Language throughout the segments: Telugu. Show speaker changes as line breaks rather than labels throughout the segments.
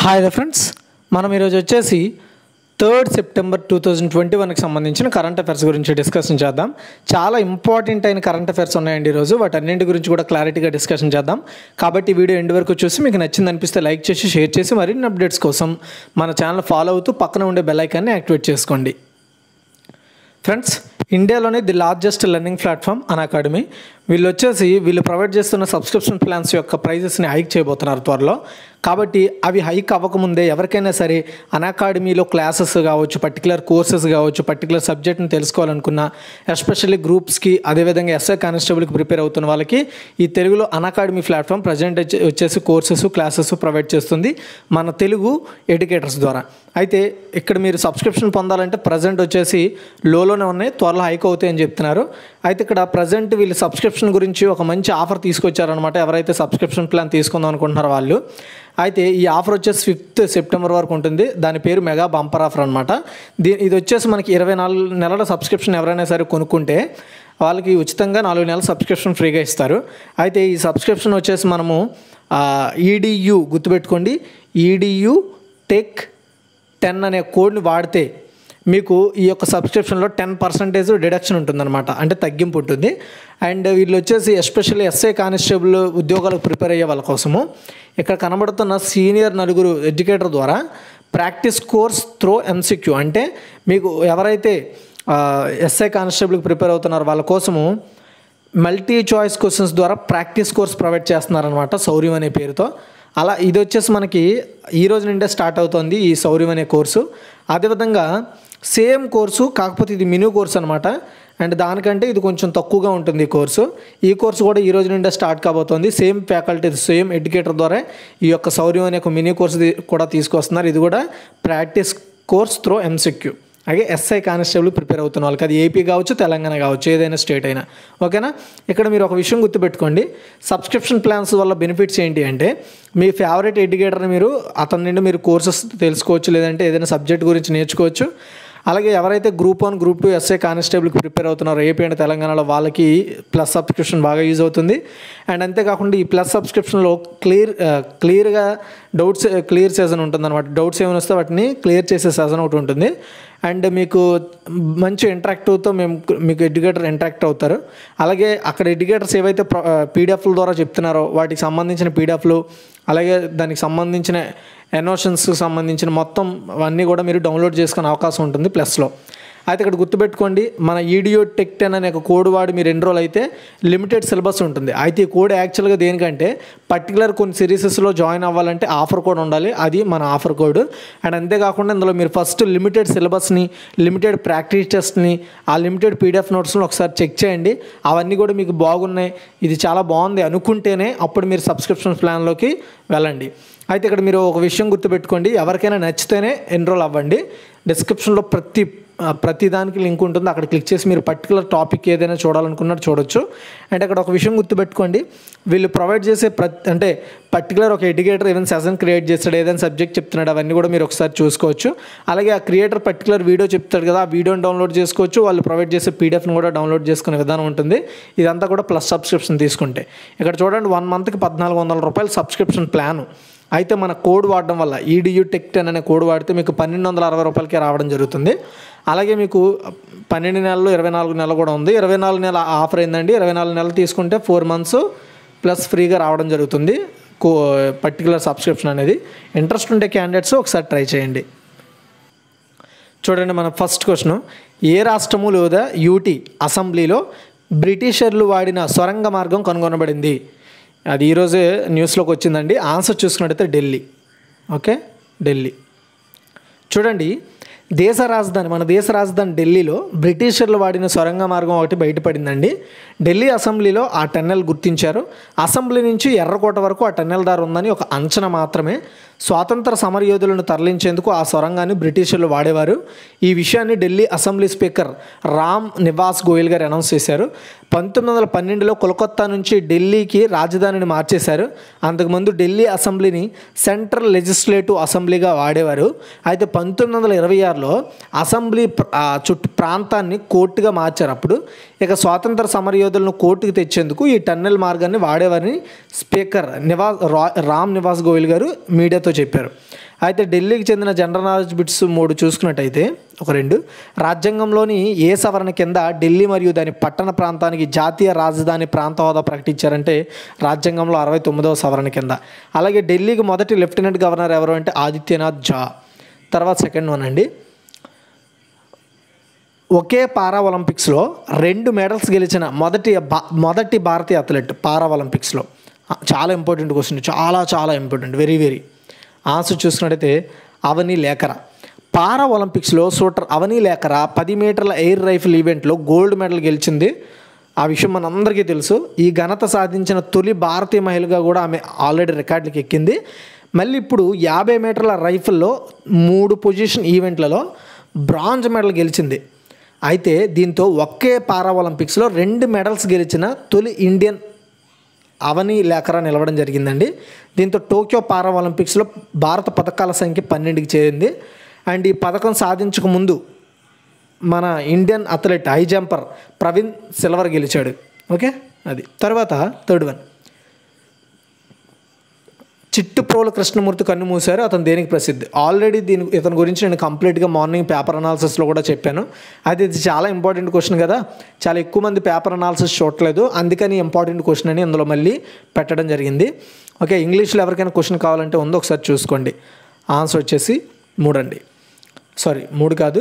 హాయ్ ఫ్రెండ్స్ మనం ఈరోజు వచ్చేసి third September two thousand twenty వన్కి సంబంధించిన కరెంట్ అఫైర్స్ గురించి డిస్కషన్ చేద్దాం చాలా ఇంపార్టెంట్ అయిన కరెంట్ అఫైర్స్ ఉన్నాయండి ఈరోజు వాటన్నింటి గురించి కూడా క్లారిటీగా డిస్కషన్ చేద్దాం కాబట్టి ఈ వీడియో ఎండ్ వరకు చూసి మీకు నచ్చింది అనిపిస్తే లైక్ చేసి షేర్ చేసి మరిన్ని అప్డేట్స్ కోసం మన ఛానల్ ఫాలో అవుతూ పక్కన ఉండే బెల్ ఐకాన్ని యాక్టివేట్ చేసుకోండి ఫ్రెండ్స్ ఇండియాలోనే the largest learning platform Unacademy వీళ్ళు వచ్చేసి వీళ్ళు ప్రొవైడ్ చేస్తున్న సబ్స్క్రిప్షన్ ప్లాన్స్ యొక్క ప్రైజెస్ని హైక్ చేయబోతున్నారు త్వరలో కాబట్టి అవి హైక్ అవ్వకముందే ఎవరికైనా సరే అన్ అకాడమీలో క్లాసెస్ కావచ్చు పర్టికులర్ కోర్సెస్ కావచ్చు పర్టికులర్ సబ్జెక్ట్ని తెలుసుకోవాలనుకున్న ఎస్పెషల్లీ గ్రూప్స్కి అదేవిధంగా ఎస్ఐ కానిస్టేబుల్కి ప్రిపేర్ అవుతున్న వాళ్ళకి ఈ తెలుగులో అన్ అకాడమీ ప్లాట్ఫామ్ ప్రజెంట్ వచ్చేసి కోర్సెస్ క్లాసెస్ ప్రొవైడ్ చేస్తుంది మన తెలుగు ఎడ్యుకేటర్స్ ద్వారా అయితే ఇక్కడ మీరు సబ్స్క్రిప్షన్ పొందాలంటే ప్రజెంట్ వచ్చేసి లోలోనే ఉన్నాయి త్వరలో హైక్ అవుతాయి అని చెప్తున్నారు అయితే ఇక్కడ ప్రజెంట్ వీళ్ళు సబ్స్క్రిప్షన్ గురించి ఒక మంచి ఆఫర్ తీసుకొచ్చారనమాట ఎవరైతే సబ్స్క్రిప్షన్ ప్లాన్ తీసుకుందాం అనుకుంటున్నారో వాళ్ళు అయితే ఈ ఆఫర్ వచ్చేసి ఫిఫ్త్ సెప్టెంబర్ వరకు ఉంటుంది దాని పేరు మెగా బంపర్ ఆఫర్ అనమాట దీ ఇది వచ్చేసి మనకి ఇరవై నాలుగు నెలల సబ్స్క్రిప్షన్ ఎవరైనా సరే కొనుక్కుంటే వాళ్ళకి ఉచితంగా నాలుగు నెలల సబ్స్క్రిప్షన్ ఫ్రీగా ఇస్తారు అయితే ఈ సబ్స్క్రిప్షన్ వచ్చేసి మనము ఈడియు గుర్తుపెట్టుకోండి ఈడియు టెక్ టెన్ అనే కోడ్ని వాడితే మీకు ఈ యొక్క సబ్స్క్రిప్షన్లో టెన్ పర్సెంటేజ్ డిడక్షన్ ఉంటుందన్నమాట అంటే తగ్గింపు ఉంటుంది అండ్ వీళ్ళు వచ్చేసి ఎస్పెషల్లీ ఎస్ఐ కానిస్టేబుల్ ఉద్యోగాలకు ప్రిపేర్ అయ్యే వాళ్ళ కోసము ఇక్కడ కనబడుతున్న సీనియర్ నలుగురు ఎడ్యుకేటర్ ద్వారా ప్రాక్టీస్ కోర్స్ త్రో ఎంసిక్యూ అంటే మీకు ఎవరైతే ఎస్ఐ కానిస్టేబుల్కి ప్రిపేర్ అవుతున్నారో వాళ్ళ కోసము మల్టీ చాయిస్ క్వశ్చన్స్ ద్వారా ప్రాక్టీస్ కోర్స్ ప్రొవైడ్ చేస్తున్నారనమాట శౌర్యం అనే పేరుతో అలా ఇది వచ్చేసి మనకి ఈ రోజు నుండే స్టార్ట్ అవుతుంది ఈ శౌర్యం అనే కోర్సు అదేవిధంగా సేమ్ కోర్సు కాకపోతే ఇది మినీ కోర్స్ అనమాట అండ్ దానికంటే ఇది కొంచెం తక్కువగా ఉంటుంది ఈ కోర్సు ఈ కోర్సు కూడా ఈ రోజు నుండే స్టార్ట్ కాబోతోంది సేమ్ ఫ్యాకల్టీ సేమ్ ఎడ్యుకేటర్ ద్వారా ఈ యొక్క శౌర్యం అనే ఒక మినీ కోర్సు కూడా తీసుకొస్తున్నారు ఇది కూడా ప్రాక్టీస్ కోర్స్ త్రో ఎంసెక్యూ అలాగే ఎస్ఐ కానిస్టేబుల్ ప్రిపేర్ అవుతున్న వాళ్ళకి అది ఏపీ కావచ్చు తెలంగాణ కావచ్చు ఏదైనా స్టేట్ అయినా ఓకేనా ఇక్కడ మీరు ఒక విషయం గుర్తుపెట్టుకోండి సబ్స్క్రిప్షన్ ప్లాన్స్ వల్ల బెనిఫిట్స్ ఏంటి అంటే మీ ఫేవరెట్ ఎడ్యుకేటర్ని మీరు అతని నుండి మీరు కోర్సెస్ తెలుసుకోవచ్చు లేదంటే ఏదైనా సబ్జెక్ట్ గురించి నేర్చుకోవచ్చు అలాగే ఎవరైతే group one group two SI కానిస్టేబుల్కి ప్రిపేర్ అవుతున్నారో ఏపీ అండ్ తెలంగాణలో వాళ్ళకి ప్లస్ సబ్స్క్రిప్షన్ బాగా యూజ్ అవుతుంది అండ్ అంతేకాకుండా ఈ ప్లస్ సబ్స్క్రిప్షన్లో క్లియర్ క్లియర్గా డౌట్స్ క్లియర్ సెజన్ ఉంటుందన్నమాట డౌట్స్ ఏమైనా వస్తే వాటిని క్లియర్ చేసే సెజన్ ఒకటి ఉంటుంది అండ్ మీకు మంచి ఇంటరాక్టివ్తో మేము మీకు ఎడ్యుకేటర్ ఇంటరాక్ట్ అవుతారు అలాగే అక్కడ ఎడ్యుకేటర్స్ ఏవైతే పీడిఎఫ్ల ద్వారా చెప్తున్నారో వాటికి సంబంధించిన పీడిఎఫ్లు అలాగే దానికి సంబంధించిన ఎనోషన్స్కి సంబంధించిన మొత్తం అన్నీ కూడా మీరు డౌన్లోడ్ చేసుకునే అవకాశం ఉంటుంది ప్లస్లో అయితే ఇక్కడ గుర్తుపెట్టుకోండి మన ఈడియో టెక్ టెన్ అనే ఒక కోడ్ వాడి మీరు ఎన్రోల్ అయితే లిమిటెడ్ సిలబస్ ఉంటుంది అయితే ఈ కోడ్ యాక్చువల్గా దేనికంటే పర్టికులర్ కొన్ని సిరీసెస్లో జాయిన్ అవ్వాలంటే ఆఫర్ కోడ్ ఉండాలి అది మన ఆఫర్ కోడ్ అండ్ అంతేకాకుండా ఇందులో మీరు ఫస్ట్ లిమిటెడ్ సిలబస్ని లిమిటెడ్ ప్రాక్టీస్ టెస్ట్ని ఆ లిమిటెడ్ పీడిఎఫ్ నోట్స్ని ఒకసారి చెక్ చేయండి అవన్నీ కూడా మీకు బాగున్నాయి ఇది చాలా బాగుంది అనుకుంటేనే అప్పుడు మీరు సబ్స్క్రిప్షన్ ప్లాన్లోకి వెళ్ళండి అయితే ఇక్కడ మీరు ఒక విషయం గుర్తుపెట్టుకోండి ఎవరికైనా నచ్చితేనే ఎన్రోల్ అవ్వండి డిస్క్రిప్షన్లో ప్రతి ప్రతి దానికి లింక్ ఉంటుంది అక్కడ క్లిక్ చేసి మీరు పర్టికులర్ టాపిక్ ఏదైనా చూడాలనుకున్నట్టు చూడొచ్చు అండ్ అక్కడ ఒక విషయం గుర్తుపెట్టుకోండి వీళ్ళు ప్రొవైడ్ చేసే ప్రతి అంటే పర్టికులర్ ఒక ఎడ్యుకేటర్ ఏదైనా సెషన్ క్రియేట్ చేస్తాడు ఏదైనా సబ్జెక్ట్ చెప్తున్నాడు అవన్నీ కూడా మీరు ఒకసారి చూసుకోవచ్చు అలాగే ఆ క్రియేటర్ పర్టికులర్ వీడియో చెప్తాడు కదా ఆ వీడియోని డౌన్లోడ్ చేసుకోవచ్చు వాళ్ళు ప్రొవైడ్ చేసే పీడిఎఫ్ని కూడా డౌన్లోడ్ చేసుకునే విధానం ఉంటుంది ఇదంతా కూడా ప్లస్ సబ్స్క్రిప్షన్ తీసుకుంటే ఇక్కడ చూడండి వన్ మంత్కి పద్నాలుగు వందల రూపాయల సబ్స్క్రిప్షన్ ప్లాను అయితే మన కోడ్ వాడడం వల్ల ఈడియూ టెక్ టెన్ అనే కోడ్ వాడితే మీకు పన్నెండు వందల అరవై రూపాయలకే రావడం జరుగుతుంది అలాగే మీకు పన్నెండు నెలలు ఇరవై నాలుగు నెలలు కూడా ఉంది ఇరవై నాలుగు నెలల ఆఫర్ ఏందండి ఇరవై నాలుగు నెలలు తీసుకుంటే ఫోర్ మంత్స్ ప్లస్ ఫ్రీగా రావడం జరుగుతుంది కో పర్టికులర్ సబ్స్క్రిప్షన్ అనేది ఇంట్రెస్ట్ ఉండే క్యాండిడేట్స్ ఒకసారి ట్రై చేయండి చూడండి మన ఫస్ట్ క్వశ్చన్ ఏ రాష్ట్రము లేదా యూటీ అసెంబ్లీలో బ్రిటిషర్లు వాడిన సొరంగ మార్గం కనుగొనబడింది అది ఈరోజే న్యూస్లోకి వచ్చిందండి ఆన్సర్ చూసుకున్నట్టయితే ఢిల్లీ ఓకే ఢిల్లీ చూడండి దేశ రాజధాని మన దేశ రాజధాని ఢిల్లీలో బ్రిటిషర్లు వాడిన సొరంగ మార్గం ఒకటి బయటపడిందండి ఢిల్లీ అసెంబ్లీలో ఆ టన్నెల్ గుర్తించారు అసెంబ్లీ నుంచి ఎర్రకోట వరకు ఆ టన్నెల్ దారి ఉందని ఒక అంచనా మాత్రమే స్వాతంత్ర సమరయోధులను తరలించేందుకు ఆ సొరంగాన్ని బ్రిటిషర్లు వాడేవారు ఈ విషయాన్ని Delhi assembly speaker Ram Niwas Goyal garu announce చేశారు పంతొమ్మిది వందల పన్నెండులో కోల్కత్తా నుంచి ఢిల్లీకి రాజధానిని మార్చేశారు అంతకుముందు ఢిల్లీ అసెంబ్లీని సెంట్రల్ లెజిస్లేటివ్ అసెంబ్లీగా వాడేవారు అయితే పంతొమ్మిది వందల ఇరవై ఆరులో బీహార్లో అసెంబ్లీ ప్ర- ఆ చుట్టూ ప్రాంతాన్ని కోర్టుగా మార్చారు అప్పుడు ఇక స్వాతంత్ర సమరయోధులను కోర్టుకు తెచ్చేందుకు ఈ టన్నెల్ మార్గాన్ని వాడేవారని స్పీకర్ నివాస్ రా- రామ్ నివాస్ గోయల్ గారు మీడియాతో చెప్పారు అయితే ఢిల్లీకి చెందిన జనరల్ నాలెడ్జ్ బిట్స్ మూడు చూసుకున్నట్టయితే ఒక రెండు రాజ్యాంగంలోని ఏ సవరణ కింద ఢిల్లీ మరియు దాని పట్టణ ప్రాంతానికి జాతీయ రాజధాని ప్రాంత హోదా ప్రకటించారంటే రాజ్యాంగంలో అరవై తొమ్మిదవ సవరణ కింద అలాగే ఢిల్లీకి మొదటి లెఫ్టినెంట్ గవర్నర్ ఎవరు అంటే ఆదిత్యనాథ్ జా తర్వాత సెకండ్ వన్ అండి ఒకే పారా ఒలింపిక్స్లో రెండు మెడల్స్ గెలిచిన మొదటి భా మొదటి భారతీయ అథ్లెట్ పారా ఒలింపిక్స్లో ఆ, చాలా ఇంపార్టెంట్ క్వశ్చన్ చాలా చాలా ఇంపార్టెంట్ వెరీ వెరీ ఆన్సర్ చూసుకున్నట్టయితే అవని లేఖర పారా ఒలింపిక్స్లో షూటర్ అవని లేఖర పది మీటర్ల ఎయిర్ రైఫిల్ ఈవెంట్లో గోల్డ్ మెడల్ గెలిచింది ఆ విషయం మనందరికీ తెలుసు ఈ ఘనత సాధించిన తొలి భారతీయ మహిళగా కూడా ఆమె ఆల్రెడీ రికార్డులకు ఎక్కింది మళ్ళీ ఇప్పుడు యాభై మీటర్ల రైఫిల్లో మూడు పొజిషన్ ఈవెంట్లలో బ్రాంజ్ మెడల్ గెలిచింది అయితే దీంతో ఒకే పారా ఒలింపిక్స్లో రెండు మెడల్స్ గెలిచిన తొలి ఇండియన్ అవని లేఖరా నిలవడం జరిగిందండి దీంతో టోక్యో పారా ఒలింపిక్స్లో భారత పథకాల సంఖ్య పన్నెండుకి చేరింది అండ్ ఈ పథకం సాధించక ముందు మన Indian athlete high jumper Praveen silver గెలిచాడు ఓకే అది తర్వాత థర్డ్ వన్ చిట్టుప్రోలు కృష్ణమూర్తి కన్ను మూశారు అతను దేనికి ప్రసిద్ధి ఆల్రెడీ దీని ఇతని గురించి నేను కంప్లీట్గా మార్నింగ్ పేపర్ అనాలిసిస్లో కూడా చెప్పాను అది ఇది చాలా ఇంపార్టెంట్ క్వశ్చన్ కదా చాలా ఎక్కువ మంది పేపర్ అనాలిసిస్ చూడట్లేదు అందుకని ఇంపార్టెంట్ క్వశ్చన్ అని అందులో మళ్ళీ పెట్టడం జరిగింది ఓకే ఇంగ్లీష్లో ఎవరికైనా క్వశ్చన్ కావాలంటే ఉందో ఒకసారి చూసుకోండి ఆన్సర్ వచ్చేసి మూడండి సారీ మూడు కాదు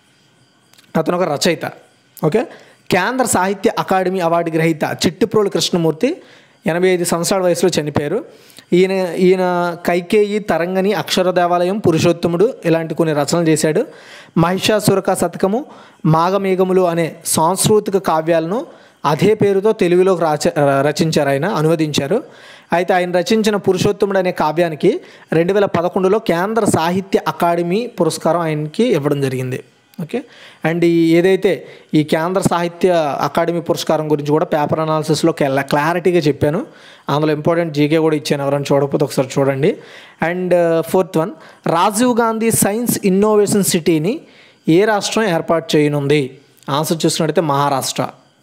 అతను ఒక రచయిత ఓకే కేంద్ర సాహిత్య అకాడమీ అవార్డు గ్రహీత చిట్టుప్రోలు కృష్ణమూర్తి ఎనభై ఐదు సంవత్సరాల వయసులో చనిపోయారు ఈయన ఈయన కైకేయి తరంగని అక్షర దేవాలయం పురుషోత్తముడు ఇలాంటి కొన్ని రచనలు చేశాడు మహిషాసురక శతకము మాఘమేఘములు అనే సాంస్కృతిక కావ్యాలను అదే పేరుతో తెలుగులోకి రాచ రచించారు ఆయన అనువదించారు అయితే ఆయన రచించిన పురుషోత్తముడు అనే కావ్యానికి రెండు వేల పదకొండులో కేంద్ర సాహిత్య అకాడమీ పురస్కారం ఆయనకి ఇవ్వడం జరిగింది ఓకే అండ్ ఈ ఏదైతే ఈ కేంద్ర సాహిత్య అకాడమీ పురస్కారం గురించి కూడా పేపర్ అనాలిసిస్లో క్లారిటీగా చెప్పాను అందులో ఇంపార్టెంట్ జీకే కూడా ఇచ్చాను ఎవరైనా చూడకపోతే ఒకసారి చూడండి and fourth one Rajiv Gandhi science innovation సిటీని ఏ రాష్ట్రం ఏర్పాటు చేయనుంది ఆన్సర్ చూసినట్టయితే మహారాష్ట్ర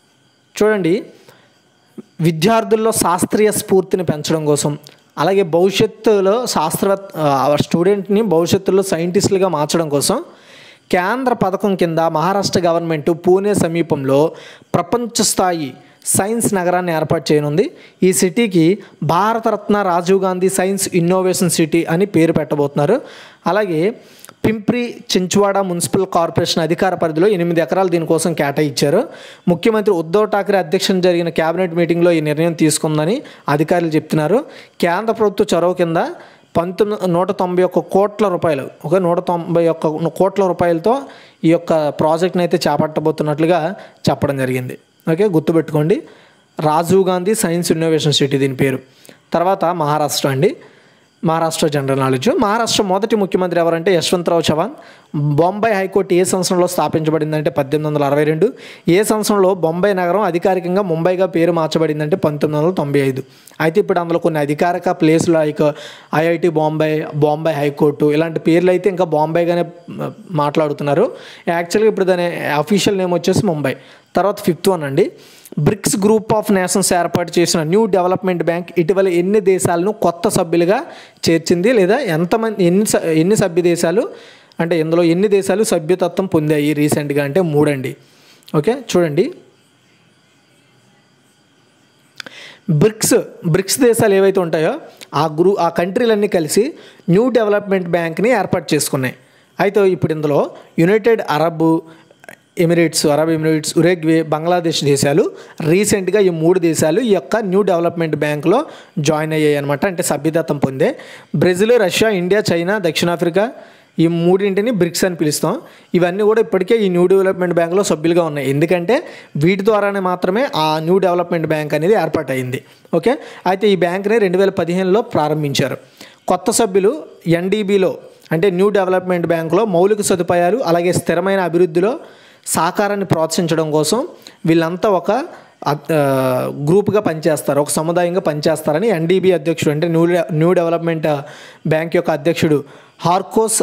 చూడండి విద్యార్థుల్లో శాస్త్రీయ స్ఫూర్తిని పెంచడం కోసం అలాగే భవిష్యత్తులో శాస్త్రవేత్త స్టూడెంట్ని భవిష్యత్తులో సైంటిస్టులుగా మార్చడం కోసం కేంద్ర పథకం కింద మహారాష్ట్ర గవర్నమెంట్ పూణే సమీపంలో ప్రపంచ స్థాయి సైన్స్ నగరాన్ని ఏర్పాటు చేయనుంది ఈ సిటీకి Bharat Ratna Rajiv Gandhi science innovation city అని పేరు పెట్టబోతున్నారు అలాగే పింప్రి చించ్వాడ మున్సిపల్ కార్పొరేషన్ అధికార పరిధిలో ఎనిమిది ఎకరాలు దీనికోసం కేటాయించారు ముఖ్యమంత్రి ఉద్ధవ్ ఠాక్రే అధ్యక్షన జరిగిన కేబినెట్ మీటింగ్లో ఈ నిర్ణయం తీసుకుందని అధికారులు చెప్తున్నారు కేంద్ర ప్రభుత్వ చొరవ కింద పంతొమ్మిది నూట తొంభై ఒక్క కోట్ల రూపాయలు ఒక నూట తొంభై ఒక్క కోట్ల రూపాయలతో ఈ యొక్క ప్రాజెక్ట్ని అయితే చేపట్టబోతున్నట్లుగా చెప్పడం జరిగింది ఓకే గుర్తుపెట్టుకోండి Rajiv Gandhi science innovation city దీని పేరు తర్వాత మహారాష్ట్ర అండి మహారాష్ట్ర జనరల్ నాలెడ్జ్ మహారాష్ట్ర మొదటి ముఖ్యమంత్రి ఎవరంటే యశ్వంతరావు చవాన్ బొంబాయి హైకోర్టు ఏ సంవత్సరంలో స్థాపించబడిందంటే పద్దెనిమిది వందల అరవై రెండు ఏ సంవత్సరంలో బొంబాయి నగరం అధికారికంగా ముంబైగా పేరు మార్చబడిందంటే పంతొమ్మిది వందల తొంభై ఐదు అయితే ఇప్పుడు అందులో కొన్ని అధికారిక ప్లేసులు like IIT Bombay Bombay high court ఇలాంటి పేర్లు అయితే ఇంకా బాంబేగానే మ, మాట్లాడుతున్నారు యాక్చువల్గా ఇప్పుడు దాని అఫీషియల్ నేమ్ వచ్చేసి ముంబై తర్వాత ఫిఫ్త్ వన్ అండి బ్రిక్స్ గ్రూప్ ఆఫ్ నేషన్స్ ఏర్పాటు చేసిన న్యూ డెవలప్మెంట్ బ్యాంక్ ఇటీవల ఎన్ని దేశాలను కొత్త సభ్యులుగా చేర్చింది లేదా ఎంతమంది ఎన్ని స- ఎన్ని సభ్య దేశాలు అంటే ఇందులో ఎన్ని దేశాలు సభ్యతత్వం పొందాయి రీసెంట్గా అంటే మూడండి ఓకే చూడండి బ్రిక్స్ బ్రిక్స్ దేశాలు ఏవైతే ఉంటాయో ఆ గ్రూ ఆ కంట్రీలన్నీ కలిసి న్యూ డెవలప్మెంట్ బ్యాంక్ని ఏర్పాటు చేసుకున్నాయి అయితే ఇప్పుడు ఇందులో United Arab Emirates Arab Emirates Uruguay Bangladesh దేశాలు రీసెంట్గా ఈ మూడు దేశాలు ఈ యొక్క న్యూ డెవలప్మెంట్ బ్యాంక్లో జాయిన్ అయ్యాయి అనమాట అంటే సభ్యతత్వం పొందే బ్రెజిల్ రష్యా ఇండియా చైనా దక్షిణాఫ్రికా ఈ మూడింటిని బ్రిక్స్ అని పిలుస్తాం ఇవన్నీ కూడా ఇప్పటికే ఈ న్యూ డెవలప్మెంట్ బ్యాంక్లో సభ్యులుగా ఉన్నాయి ఎందుకంటే వీటి ద్వారానే మాత్రమే ఆ న్యూ డెవలప్మెంట్ బ్యాంక్ అనేది ఏర్పాటైంది ఓకే అయితే ఈ బ్యాంక్ని రెండు వేల పదిహేనులో ప్రారంభించారు కొత్త సభ్యులు ఎన్డీబీలో అంటే న్యూ డెవలప్మెంట్ బ్యాంకులో మౌలిక సదుపాయాలు అలాగే స్థిరమైన అభివృద్ధిలో సహకారాన్ని ప్రోత్సహించడం కోసం వీళ్ళంతా ఒక అద్- ఆ, గ్రూప్గా పనిచేస్తారు ఒక సముదాయంగా పనిచేస్తారని ఎన్డీబీ అధ్యక్షుడు అంటే న్యూ న్యూ డెవలప్మెంట్ బ్యాంక్ యొక్క అధ్యక్షుడు హార్కోస్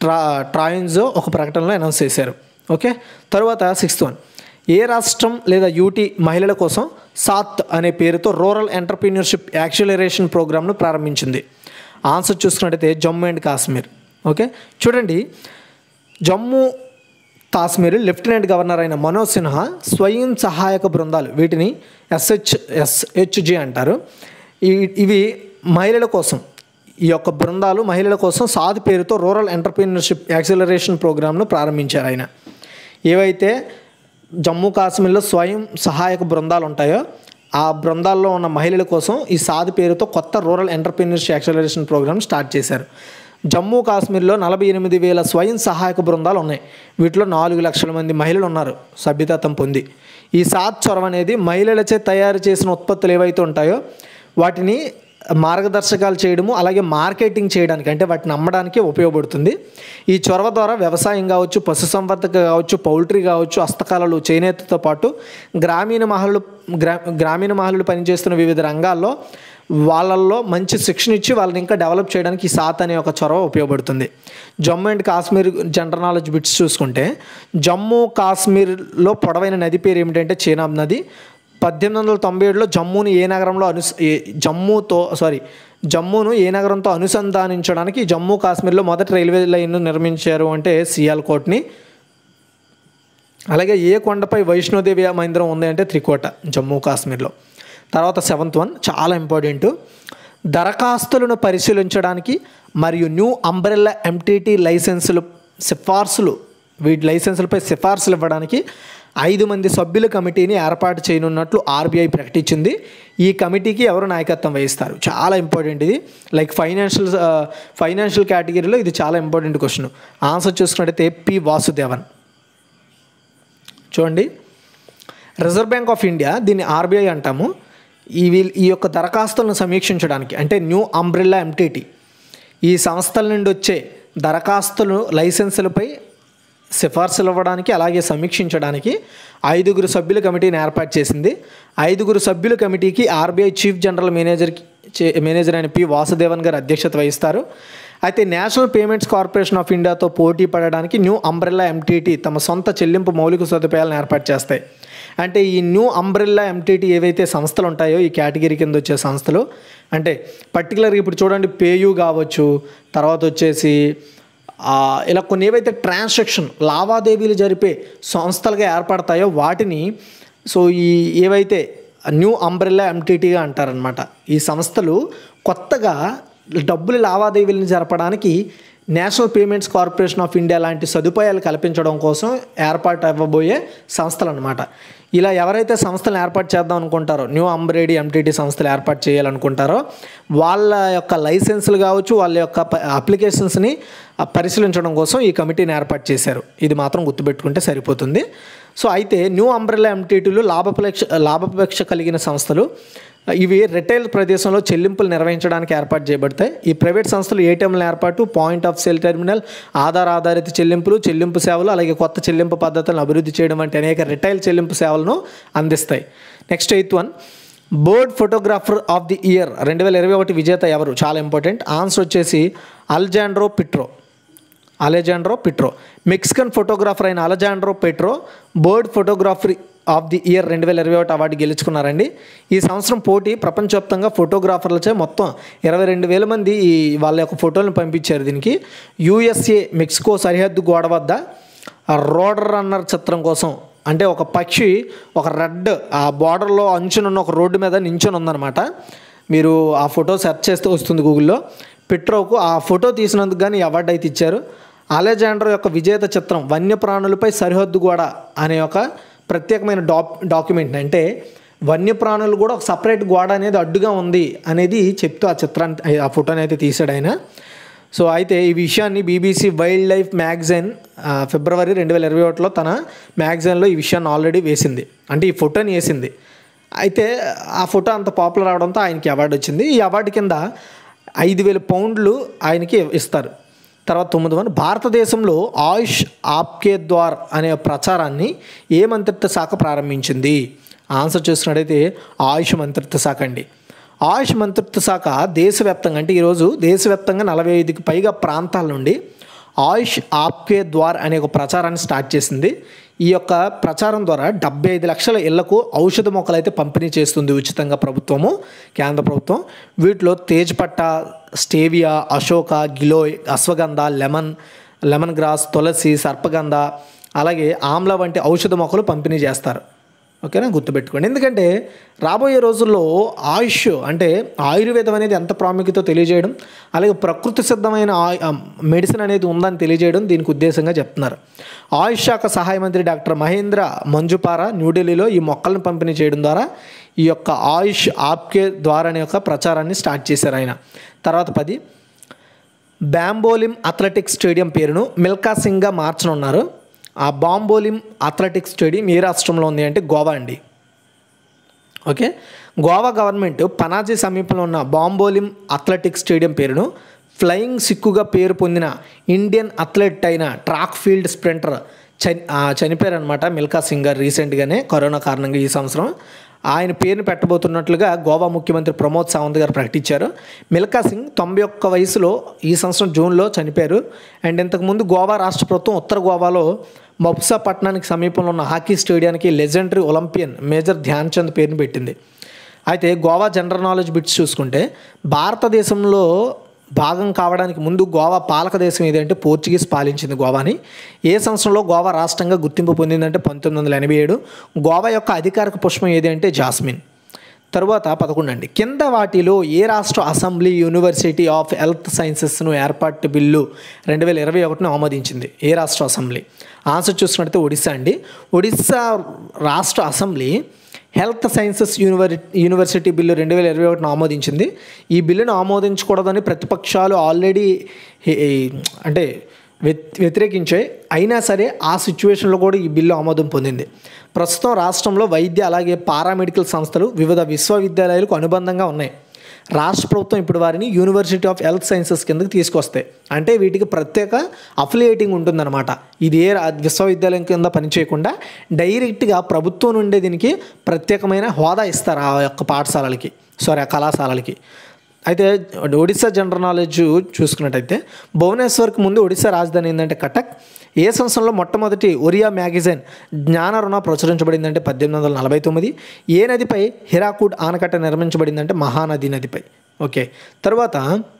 ట్రా ట్రాయిన్జో ఒక ప్రకటనలో అనౌన్స్ చేశారు ఓకే తర్వాత సిక్స్త్ వన్ ఏ రాష్ట్రం లేదా యూటీ మహిళల కోసం సాత్ అనే పేరుతో రూరల్ ఎంటర్ప్రీనియర్షిప్ యాక్సిలరేషన్ ప్రోగ్రామ్ను ప్రారంభించింది ఆన్సర్ చూసుకున్నట్టయితే జమ్మూ అండ్ కాశ్మీర్ ఓకే చూడండి జమ్మూ కాశ్మీర్ లెఫ్టినెంట్ గవర్నర్ అయిన మనోజ్ సిన్హా స్వయం సహాయక బృందాలు వీటిని ఎస్హెచ్ ఎస్హెచ్జి అంటారు ఈ- ఇవి మహిళల కోసం ఈ యొక్క బృందాలు మహిళల కోసం సాధు పేరుతో రూరల్ ఎంటర్ప్రీనర్షిప్ యాక్సిలరేషన్ ప్రోగ్రామ్ను ప్రారంభించారు ఆయన ఏవైతే జమ్మూ కాశ్మీర్లో స్వయం సహాయక బృందాలు ఉంటాయో ఆ బృందాల్లో ఉన్న మహిళల కోసం ఈ సాధు పేరుతో కొత్త rural entrepreneurship acceleration programme start చేశారు జమ్మూ కాశ్మీర్లో నలభై ఎనిమిది వేల స్వయం సహాయక బృందాలు ఉన్నాయి వీటిలో నాలుగు లక్షల మంది మహిళలు ఉన్నారు సభ్యతత్వం పొంది ఈ సాత్ చొరవ అనేది మహిళలచే తయారు చేసిన ఉత్పత్తులు ఏవైతే ఉంటాయో వాటిని మార్గదర్శకాలు చేయడము అలాగే మార్కెటింగ్ చేయడానికి అంటే వాటిని అమ్మడానికి ఉపయోగపడుతుంది ఈ చొరవ ద్వారా వ్యవసాయం కావచ్చు పశుసంవర్ధక కావచ్చు పౌల్ట్రీ కావచ్చు హస్తకళలు చేనేతతో పాటు గ్రామీణ మహిళలు గ్రా గ్రామీణ మహిళలు పనిచేస్తున్న వివిధ రంగాల్లో వాళ్ళల్లో మంచి శిక్షణ ఇచ్చి వాళ్ళని ఇంకా డెవలప్ చేయడానికి ఈ సాత్ అనే ఒక చొరవ ఉపయోగపడుతుంది Jammu and Kashmir general knowledge bits చూసుకుంటే జమ్మూ కాశ్మీర్లో పొడవైన నది పేరు ఏమిటంటే చీనాబ్ నది పద్దెనిమిది వందల తొంభై ఏడులో జమ్మూని ఏ నగరంలో అను జమ్మూతో సారీ జమ్మూను ఏ నగరంతో అనుసంధానించడానికి జమ్మూ కాశ్మీర్లో మొదటి రైల్వే లైన్ను నిర్మించారు అంటే సియాల్కోట్ని అలాగే ఏ కొండపై వైష్ణోదేవి మందిరం ఉంది అంటే త్రికోట జమ్మూ కాశ్మీర్లో తర్వాత సెవెంత్ వన్ చాలా ఇంపార్టెంట్ దరఖాస్తులను పరిశీలించడానికి మరియు న్యూ అంబ్రెల్లా ఎంటీటీ లైసెన్సులు సిఫార్సులు వీటి లైసెన్సులపై సిఫార్సులు ఇవ్వడానికి ఐదు మంది సభ్యుల కమిటీని ఏర్పాటు చేయనున్నట్లు ఆర్బీఐ ప్రకటించింది ఈ కమిటీకి ఎవరు నాయకత్వం వహిస్తారు చాలా ఇంపార్టెంట్ ఇది లైక్ ఫైనాన్షియల్ ఫైనాన్షియల్ కేటగిరీలో ఇది చాలా ఇంపార్టెంట్ క్వశ్చన్ ఆన్సర్ చూసుకున్నట్టయితే పి వాసుదేవన్ చూడండి రిజర్వ్ బ్యాంక్ ఆఫ్ ఇండియా దీన్ని ఆర్బీఐ అంటాము ఈ వీల్- ఈ యొక్క దరఖాస్తులను సమీక్షించడానికి అంటే న్యూ అంబ్రిల్లా ఎంటీటీ ఈ సంస్థల నుండి వచ్చే దరఖాస్తులు లైసెన్సులపై సిఫార్సులు ఇవ్వడానికి అలాగే సమీక్షించడానికి ఐదుగురు సభ్యుల కమిటీని ఏర్పాటు చేసింది ఐదుగురు సభ్యుల కమిటీకి ఆర్బీఐ చీఫ్ జనరల్ మేనేజర్కి చే- మేనేజర్ అయిన పి వాసుదేవన్ గారు అధ్యక్షత వహిస్తారు అయితే నేషనల్ పేమెంట్స్ కార్పొరేషన్ ఆఫ్ ఇండియాతో పోటీ పడడానికి న్యూ అంబ్రెల్లా ఎంటీటీ తమ సొంత చెల్లింపు మౌలిక సదుపాయాలను ఏర్పాటు చేస్తాయి అంటే ఈ న్యూ అంబ్రెల్లా ఎంటీటీ ఏవైతే సంస్థలు ఉంటాయో ఈ కేటగిరీ కింద వచ్చే సంస్థలు అంటే పర్టికులర్గా ఇప్పుడు చూడండి పేయూ కావచ్చు తర్వాత వచ్చేసి ఆ, ఇలా కొన్ని ఏవైతే ట్రాన్సాక్షన్ లావాదేవీలు జరిపే సంస్థలుగా ఏర్పడతాయో వాటిని సో ఈ ఏవైతే న్యూ అంబ్రెల్లా ఎంటీటీగా అంటారనమాట ఈ సంస్థలు కొత్తగా డబ్బులు లావాదేవీలను జరపడానికి National Payments Corporation of India లాంటి సదుపాయాలు కల్పించడం కోసం ఏర్పాటు అవ్వబోయే సంస్థలు అనమాట ఇలా ఎవరైతే సంస్థలు ఏర్పాటు చేద్దాం అనుకుంటారో న్యూ అంబ్రేడీ ఎంటీటీ సంస్థలు ఏర్పాటు చేయాలనుకుంటారో వాళ్ళ యొక్క లైసెన్సులు కావచ్చు వాళ్ళ యొక్క ప- అప్లికేషన్స్ని ఆ, పరిశీలించడం కోసం ఈ కమిటీని ఏర్పాటు చేశారు ఇది మాత్రం గుర్తుపెట్టుకుంటే సరిపోతుంది సో అయితే న్యూ అంబ్రెల్లా ఎంటీటీలు లాభపేక్ష లాభపేక్ష కలిగిన సంస్థలు ఇవి రిటైల్ ప్రదేశంలో చెల్లింపులు నిర్వహించడానికి ఏర్పాటు చేయబడతాయి ఈ ప్రైవేట్ సంస్థలు ఏటీఎంల ఏర్పాటు point of sale terminal Aadhaar ఆధారిత చెల్లింపులు చెల్లింపు సేవలు అలాగే కొత్త చెల్లింపు పద్ధతులను అభివృద్ధి చేయడం వంటి అనేక రిటైల్ చెల్లింపు సేవలను అందిస్తాయి next eighth one bird photographer of the year రెండు వేల ఇరవై ఒకటి విజేత ఎవరు చాలా ఇంపార్టెంట్ ఆన్సర్ వచ్చేసి అల్జాండ్రో Pietro Alejandro Pietro Mexican photographer అయిన Alejandro petro bird ఫోటోగ్రాఫరీ of the year రెండు వేల ఇరవై ఒకటి అవార్డు గెలుచుకున్నారండి ఈ సంవత్సరం పోటీ ప్రపంచవ్యాప్తంగా ఫోటోగ్రాఫర్లచే మొత్తం ఇరవై రెండు వేల మంది ఈ వాళ్ళ యొక్క ఫోటోలను పంపించారు దీనికి యుఎస్ఏ మెక్సికో సరిహద్దు గోడ వద్ద రోడర్ రన్నర్ చిత్రం కోసం అంటే ఒక పక్షి ఒక రెడ్ ఆ బార్డర్లో అంచునున్న ఒక రోడ్డు మీద నించొని ఉందన్నమాట మీరు ఆ ఫోటో సెర్చ్ చేస్తే వస్తుంది గూగుల్లో పెట్రోకు ఆ ఫోటో తీసినందుకు కానీ అవార్డు అయితే ఇచ్చారు అలెజాండర్ యొక్క విజేత చిత్రం వన్యప్రాణులపై సరిహద్దు గోడ అనే ఒక ప్రత్యేకమైన డాక్ డాక్యుమెంట్ అంటే వన్యప్రాణులు కూడా ఒక సపరేట్ గోడ అనేది అడ్డుగా ఉంది అనేది చెప్తూ ఆ చిత్రాన్ని ఆ ఫోటోని అయితే తీసాడు ఆయన సో అయితే ఈ విషయాన్ని బీబీసీ వైల్డ్ లైఫ్ మ్యాగజైన్ ఆ, ఫిబ్రవరి రెండు వేల ఇరవై ఒకటిలో తన మ్యాగజైన్లో ఈ విషయాన్ని ఆల్రెడీ వేసింది అంటే ఈ ఫోటోని వేసింది అయితే ఆ ఫోటో అంత పాపులర్ అవడంతో ఆయనకి అవార్డు వచ్చింది ఈ అవార్డు కింద ఐదు వేల పౌండ్లు ఆయనకి ఇస్తారు తర్వాత తొమ్మిది వన్ భారతదేశంలో ఆయుష్ ఆప్కే ద్వార్ అనే ప్రచారాన్ని ఏ మంత్రిత్వ శాఖ ప్రారంభించింది ఆన్సర్ చూసినట్టయితే ఆయుష్ మంత్రిత్వ శాఖ అండి ఆయుష్ మంత్రిత్వ శాఖ దేశవ్యాప్తంగా అంటే ఈరోజు దేశవ్యాప్తంగా నలభై ఐదుకి పైగా ప్రాంతాల నుండి ఆయుష్ ఆప్కే ద్వార్ అనే ఒక ప్రచారాన్ని స్టార్ట్ చేసింది ఈ యొక్క ప్రచారం ద్వారా డెబ్బై ఐదు లక్షల ఇళ్లకు ఔషధ మొక్కలు అయితే పంపిణీ చేస్తుంది ఉచితంగా ప్రభుత్వము కేంద్ర ప్రభుత్వం వీటిలో తేజ్పట్ట స్టేవియా అశోక గిలోయ్ అశ్వగంధ లెమన్ లెమన్ గ్రాస్ తులసి సర్పగంధ అలాగే ఆమ్ల వంటి ఔషధ మొక్కలు పంపిణీ చేస్తారు ఓకేనా గుర్తుపెట్టుకోండి ఎందుకంటే రాబోయే రోజుల్లో ఆయుష్ అంటే ఆయుర్వేదం అనేది ఎంత ప్రాముఖ్యత తెలియజేయడం అలాగే ప్రకృతి సిద్ధమైన ఆయు- ఆ, మెడిసిన్ అనేది ఉందని తెలియజేయడం దీనికి ఉద్దేశంగా చెప్తున్నారు ఆయుష్ శాఖ సహాయ మంత్రి డాక్టర్ మహేంద్ర మంజుపారా న్యూఢిల్లీలో ఈ మొక్కలను పంపిణీ చేయడం ద్వారా ఈ యొక్క ఆయుష్ ఆప్కే ద్వారా అనే యొక్క ప్రచారాన్ని స్టార్ట్ చేశారు ఆయన తర్వాత పది బ్యాంబోలిం అథ్లెటిక్స్ స్టేడియం పేరును మిల్కా సింగ్గా మార్చనున్నారు ఆ బాంబోలిం అథ్లెటిక్స్ స్టేడియం ఏ రాష్ట్రంలో ఉంది అంటే గోవా అండి ఓకే గోవా గవర్నమెంట్ పనాజీ సమీపంలో ఉన్న బాంబోలిం అథ్లెటిక్స్ స్టేడియం పేరును ఫ్లయింగ్ సిక్కుగా పేరు పొందిన ఇండియన్ అథ్లెట్ అయిన ట్రాక్ ఫీల్డ్ స్ప్రింటర్ చని ఆ, చనిపోయారనమాట మిల్కా సింగ్ గారు రీసెంట్గానే కరోనా కారణంగా ఈ సంవత్సరం ఆయన పేరును పెట్టబోతున్నట్లుగా గోవా ముఖ్యమంత్రి ప్రమోద్ సావంత్ గారు ప్రకటించారు మిల్కా సింగ్ తొంభై ఒక్క వయసులో ఈ సంవత్సరం జూన్లో చనిపోయారు అండ్ ఇంతకుముందు గోవా రాష్ట్ర ప్రభుత్వం ఉత్తర గోవాలో మప్సా పట్టణానికి సమీపంలో ఉన్న హాకీ స్టేడియానికి legendary Olympian Major Dhyan Chand పేరును పెట్టింది అయితే గోవా జనరల్ నాలెడ్జ్ బిట్స్ చూసుకుంటే భారతదేశంలో భాగం కావడానికి ముందు గోవా పాలక దేశం ఏదంటే పోర్చుగీస్ పాలించింది గోవాని ఏ సంవత్సరంలో గోవా రాష్ట్రంగా గుర్తింపు పొందిందంటే పంతొమ్మిది వందల ఎనభై ఏడు గోవా యొక్క అధికారిక పుష్పం ఏది అంటే జాస్మిన్ తరువాత పదకొండు అండి కింద వాటిలో ఏ రాష్ట్ర అసెంబ్లీ యూనివర్సిటీ ఆఫ్ హెల్త్ సైన్సెస్ను ఏర్పాటు బిల్లు రెండు వేల ఇరవై ఒకటిని ఆమోదించింది ఏ రాష్ట్ర అసెంబ్లీ ఆన్సర్ చూసుకున్నట్లయితే ఒడిశా అండి ఒడిశా రాష్ట్ర అసెంబ్లీ హెల్త్ సైన్సెస్ యూనివర్ యూనివర్సిటీ బిల్లు రెండు వేల ఇరవై ఒకటిని ఆమోదించింది ఈ బిల్లును ఆమోదించకూడదని ప్రతిపక్షాలు ఆల్రెడీ అంటే వ్యతి వ్యతిరేకించాయి అయినా సరే ఆ సిచ్యువేషన్లో కూడా ఈ బిల్లు ఆమోదం పొందింది ప్రస్తుతం రాష్ట్రంలో వైద్య అలాగే పారామెడికల్ సంస్థలు వివిధ విశ్వవిద్యాలయాలకు అనుబంధంగా ఉన్నాయి రాష్ట్ర ప్రభుత్వం ఇప్పుడు వారిని యూనివర్సిటీ ఆఫ్ హెల్త్ సైన్సెస్ కిందకి తీసుకొస్తాయి అంటే వీటికి ప్రత్యేక అఫిలియేటింగ్ ఉంటుందన్నమాట ఇది ఏ రా- విశ్వవిద్యాలయం కింద పనిచేయకుండా డైరెక్ట్గా ప్రభుత్వం నుండే దీనికి ప్రత్యేకమైన హోదా ఇస్తారు ఆ యొక్క పాఠశాలలకి సారీ ఆ కళాశాలలకి అయితే ఒడిశా జనరల్ నాలెడ్జ్ చూసుకున్నట్టయితే భువనేశ్వర్కి ముందు ఒడిశా రాజధాని ఏంటంటే కటక్ ఏ సంవత్సరంలో మొట్టమొదటి ఒరియా మ్యాగజైన్ జ్ఞానరుణ ప్రచురించబడిందంటే పద్దెనిమిది వందల నలభై తొమ్మిది ఏ నదిపై హిరాకుడ్ ఆనకట్ట నిర్మించబడిందంటే మహానది నదిపై ఓకే తర్వాత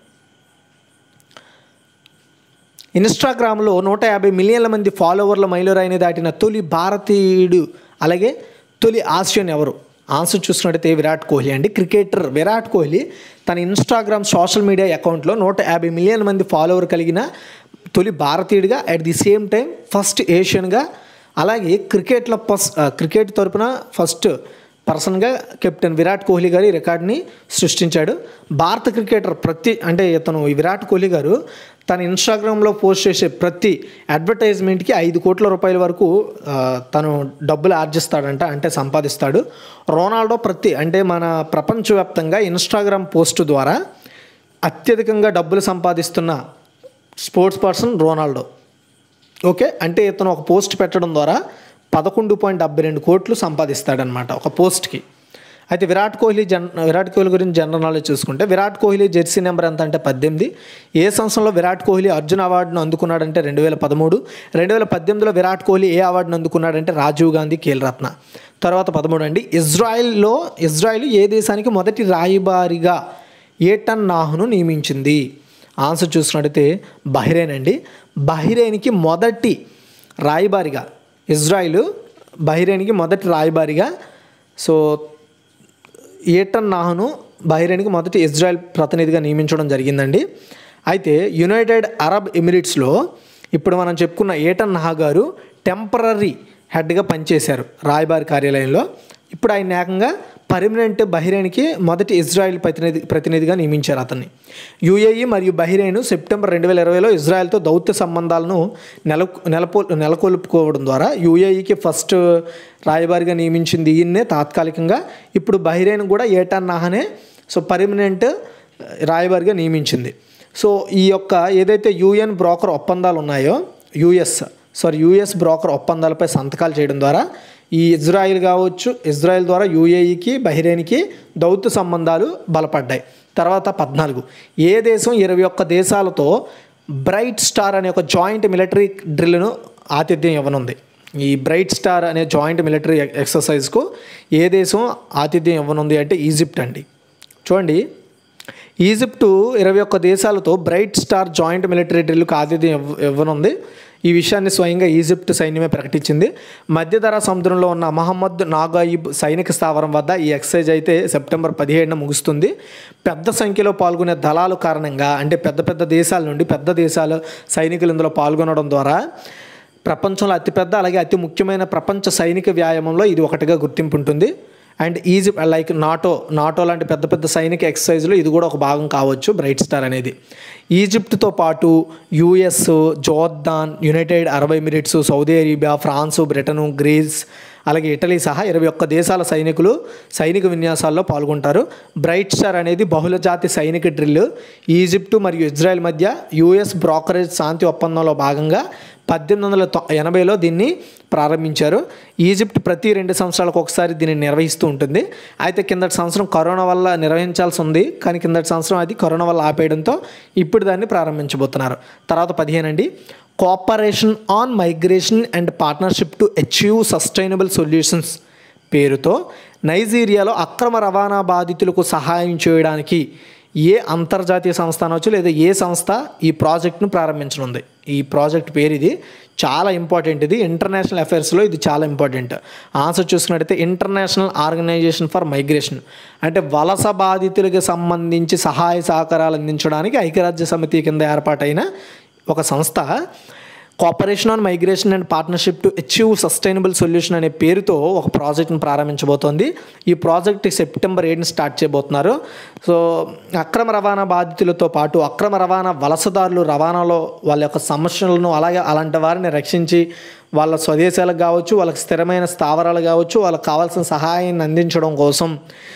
ఇన్స్టాగ్రామ్లో నూట యాభై మిలియన్ల మంది ఫాలోవర్ల మైలురాయిని దాటిన తొలి భారతీయుడు అలాగే తొలి ఆసియన్ ఎవరు ఆన్సర్ చూసుకున్నట్టయితే విరాట్ కోహ్లీ అండి క్రికెటర్ విరాట్ కోహ్లీ తన ఇన్స్టాగ్రామ్ సోషల్ మీడియా అకౌంట్లో నూట యాభై మిలియన్ మంది ఫాలోవర్ కలిగిన తొలి భారతీయుడిగా at the same time first ఏషియన్గా అలాగే క్రికెట్లో ఫస్ట్ క్రికెట్ తరపున ఫస్ట్ పర్సన్గా కెప్టెన్ విరాట్ కోహ్లీ గారు ఈ రికార్డ్ని సృష్టించాడు భారత క్రికెటర్ ప్రతి అంటే ఇతను ఈ విరాట్ కోహ్లీ గారు తన ఇన్స్టాగ్రామ్లో పోస్ట్ చేసే ప్రతి అడ్వర్టైజ్మెంట్కి ఐదు కోట్ల రూపాయల వరకు ఆ, తను డబ్బులు ఆర్జిస్తాడంట అంటే సంపాదిస్తాడు రొనాల్డో ప్రతి అంటే మన ప్రపంచవ్యాప్తంగా ఇన్స్టాగ్రామ్ పోస్ట్ ద్వారా అత్యధికంగా డబ్బులు సంపాదిస్తున్న స్పోర్ట్స్ పర్సన్ రొనాల్డో ఓకే అంటే ఇతను ఒక పోస్ట్ పెట్టడం ద్వారా పదకొండు పాయింట్ డెబ్బై రెండు కోట్లు సంపాదిస్తాడనమాట ఒక పోస్ట్కి అయితే విరాట్ కోహ్లీ జన్ విరాట్ కోహ్లీ గురించి జనరల్ నాలెడ్జ్ చూసుకుంటే విరాట్ కోహ్లీ జెర్సీ నెంబర్ ఎంత అంటే పద్దెనిమిది ఏ సంవత్సరంలో విరాట్ కోహ్లీ అర్జున్ అవార్డును అందుకున్నాడంటే రెండు వేల పదమూడు రెండు వేల పద్దెనిమిదిలో విరాట్ కోహ్లీ ఏ అవార్డును అందుకున్నాడంటే రాజీవ్ గాంధీ ఖేల్రత్న తర్వాత పదమూడు అండి ఇజ్రాయెల్లో ఇజ్రాయెల్ ఏ దేశానికి మొదటి రాయబారిగా ఏటన్ నాహును నియమించింది ఆన్సర్ చూసినట్టయితే బహ్రెయిన్ అండి బహ్రెయిన్కి మొదటి రాయబారిగా ఇజ్రాయిల్ బహ్రెయిన్కి మొదటి రాయబారిగా సో ఏటన్ నాహను బహ్రెయిన్కి మొదటి ఇజ్రాయెల్ ప్రతినిధిగా నియమించడం జరిగిందండి అయితే యునైటెడ్ అరబ్ ఎమిరేట్స్లో ఇప్పుడు మనం చెప్పుకున్న ఏటన్ నహా గారు టెంపరీ హెడ్గా పనిచేశారు రాయబారి కార్యాలయంలో ఇప్పుడు ఆయన ఏకంగా పర్మనెంట్ బహ్రెయిన్కి మొదటి ఇజ్రాయెల్ ప్రతినిధి ప్రతినిధిగా నియమించారు అతన్ని యుఏఈ మరియు బహ్రెయిన్ సెప్టెంబర్ రెండు వేల ఇరవైలో ఇజ్రాయెల్తో దౌత్య సంబంధాలను నెల నెలపో నెలకొల్పుకోవడం ద్వారా యుఏఈకి ఫస్ట్ రాయబారిగా నియమించింది ఈయన్నే తాత్కాలికంగా ఇప్పుడు బహ్రెయిన్ కూడా ఏటాన్ నాహనే సో పర్మనెంట్ రాయబారిగా నియమించింది సో ఈ యొక్క ఏదైతే యుఎన్ బ్రోకర్ ఒప్పందాలు ఉన్నాయో యుఎస్ సారీ యుఎస్ బ్రోకర్ ఒప్పందాలపై సంతకాలు చేయడం ద్వారా ఈ ఇజ్రాయిల్ కావచ్చు ఇజ్రాయెల్ ద్వారా యూఏఈకి బహ్రెయిన్కి దౌత్య సంబంధాలు బలపడ్డాయి తర్వాత పద్నాలుగు ఏ దేశం ఇరవై ఒక్క దేశాలతో బ్రైట్ స్టార్ అనే ఒక జాయింట్ మిలిటరీ డ్రిల్ను ఆతిథ్యం ఇవ్వనుంది ఈ బ్రైట్ స్టార్ అనే జాయింట్ మిలిటరీ ఎక్సర్సైజ్కు ఏ దేశం ఆతిథ్యం ఇవ్వనుంది అంటే ఈజిప్ట్ అండి చూడండి ఈజిప్టు ఇరవై ఒక్క దేశాలతో బ్రైట్ స్టార్ జాయింట్ మిలిటరీ డ్రిల్కు ఆతిథ్యం ఇవ్వ ఇవ్వనుంది ఈ విషయాన్ని స్వయంగా ఈజిప్ట్ సైన్యమే ప్రకటించింది మధ్యధరా సముద్రంలో ఉన్న మహమ్మద్ నాగాయిబ్ సైనిక స్థావరం వద్ద ఈ ఎక్సైజ్ అయితే సెప్టెంబర్ పదిహేడున ముగుస్తుంది పెద్ద సంఖ్యలో పాల్గొనే దళాలు కారణంగా అంటే పెద్ద పెద్ద దేశాల నుండి పెద్ద దేశాల సైనికులు ఇందులో పాల్గొనడం ద్వారా ప్రపంచంలో అతిపెద్ద అలాగే అతి ముఖ్యమైన ప్రపంచ సైనిక వ్యాయామంలో ఇది ఒకటిగా గుర్తింపు ఉంటుంది and Egypt like NATO NATO లాంటి పెద్ద పెద్ద సైనిక ఎక్సర్సైజ్లో ఇది కూడా ఒక భాగం కావచ్చు బ్రైట్ స్టార్ అనేది ఈజిప్ట్తో పాటు US Jordan United Arab Emirates Saudi Arabia France Britain Greece అలాగే ఇటలీ సహా ఇరవై ఒక్క దేశాల సైనికులు సైనిక విన్యాసాల్లో పాల్గొంటారు బ్రైట్ స్టార్ అనేది బహుళజాతి సైనిక డ్రిల్ ఈజిప్టు మరియు ఇజ్రాయెల్ మధ్య యుఎస్ బ్రోకరేజ్ శాంతి ఒప్పందంలో భాగంగా పద్దెనిమిది వందల తొ ఎనభైలో దీన్ని ప్రారంభించారు ఈజిప్ట్ ప్రతి రెండు సంవత్సరాలకు ఒకసారి దీన్ని నిర్వహిస్తూ ఉంటుంది అయితే కిందటి సంవత్సరం కరోనా వల్ల నిర్వహించాల్సి ఉంది కానీ కిందటి సంవత్సరం అది కరోనా వల్ల ఆపేయడంతో ఇప్పుడు దాన్ని ప్రారంభించబోతున్నారు తర్వాత పదిహేను అండి cooperation on migration and partnership to achieve sustainable solutions పేరుతో నైజీరియాలో అక్రమ రవాణా బాధితులకు సహాయం చేయడానికి ఏ అంతర్జాతీయ సంస్థ అనవచ్చు లేదా ఏ సంస్థ ఈ ప్రాజెక్ట్ను ప్రారంభించనుంది ఈ ప్రాజెక్ట్ పేరు ఇది చాలా ఇంపార్టెంట్ ఇది ఇంటర్నేషనల్ అఫైర్స్లో ఇది చాలా ఇంపార్టెంట్ ఆన్సర్ చూసుకున్నట్టయితే ఇంటర్నేషనల్ ఆర్గనైజేషన్ ఫర్ మైగ్రేషన్ అంటే వలస బాధితులకు సంబంధించి సహాయ సహకారాలు అందించడానికి ఐక్యరాజ్య సమితి కింద ఏర్పాటైన ఒక సంస్థ cooperation on migration and partnership to achieve sustainable solution అనే పేరుతో ఒక ప్రాజెక్ట్ని ప్రారంభించబోతోంది ఈ ప్రాజెక్ట్ సెప్టెంబర్ ఏడుని స్టార్ట్ చేయబోతున్నారు సో అక్రమ రవాణా బాధితులతో పాటు అక్రమ రవాణా వలసదారులు రవాణాలో వాళ్ళ యొక్క సమస్యలను అలాగే అలాంటి వారిని రక్షించి వాళ్ళ స్వదేశాలకు కావచ్చు వాళ్ళకి స్థిరమైన స్థావరాలు కావచ్చు వాళ్ళకి కావాల్సిన సహాయాన్ని అందించడం కోసం